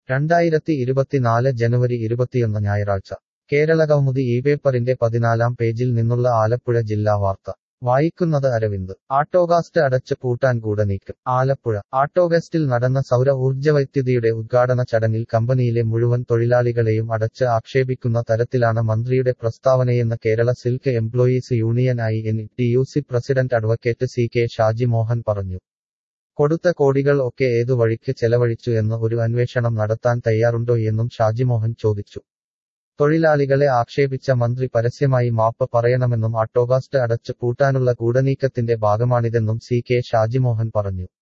രണ്ടായിരത്തി ഇരുപത്തിനാല് ജനുവരി ഇരുപത്തിയൊന്ന് ഞായറാഴ്ച കേരളകൗമുദി ഈ പേപ്പറിന്റെ പതിനാലാം പേജിൽ നിന്നുള്ള ആലപ്പുഴ ജില്ലാ വാർത്ത വായിക്കുന്നത് അരവിന്ദ് ആട്ടോകാസ്റ്റ് അടച്ച് പൂട്ടാൻ കൂടെ നീക്കം ആലപ്പുഴ ആട്ടോഗസ്റ്റിൽ നടന്ന സൗര ഊർജ്ജവൈദ്യുതിയുടെ ഉദ്ഘാടന ചടങ്ങിൽ കമ്പനിയിലെ മുഴുവൻ തൊഴിലാളികളെയും അടച്ച് ആക്ഷേപിക്കുന്ന തരത്തിലാണ് മന്ത്രിയുടെ പ്രസ്താവനയെന്ന് Kerala silk employees union I N T U C president advocate C K Shaji Mohan പറഞ്ഞു കൊടുത്ത കോടികൾ ഒക്കെ ഏതു വഴിക്ക് ചെലവഴിച്ചു എന്ന് ഒരു അന്വേഷണം നടത്താൻ തയ്യാറുണ്ടോ എന്നും ഷാജിമോഹൻ ചോദിച്ചു തൊഴിലാളികളെ ആക്ഷേപിച്ച മന്ത്രി പരസ്യമായി മാപ്പ് പറയണമെന്നും ആട്ടോകാസ്റ്റ് അടച്ചു പൂട്ടാനുള്ള ഗൂഢനീക്കത്തിന്റെ ഭാഗമാണിതെന്നും സി കെ ഷാജിമോഹൻ പറഞ്ഞു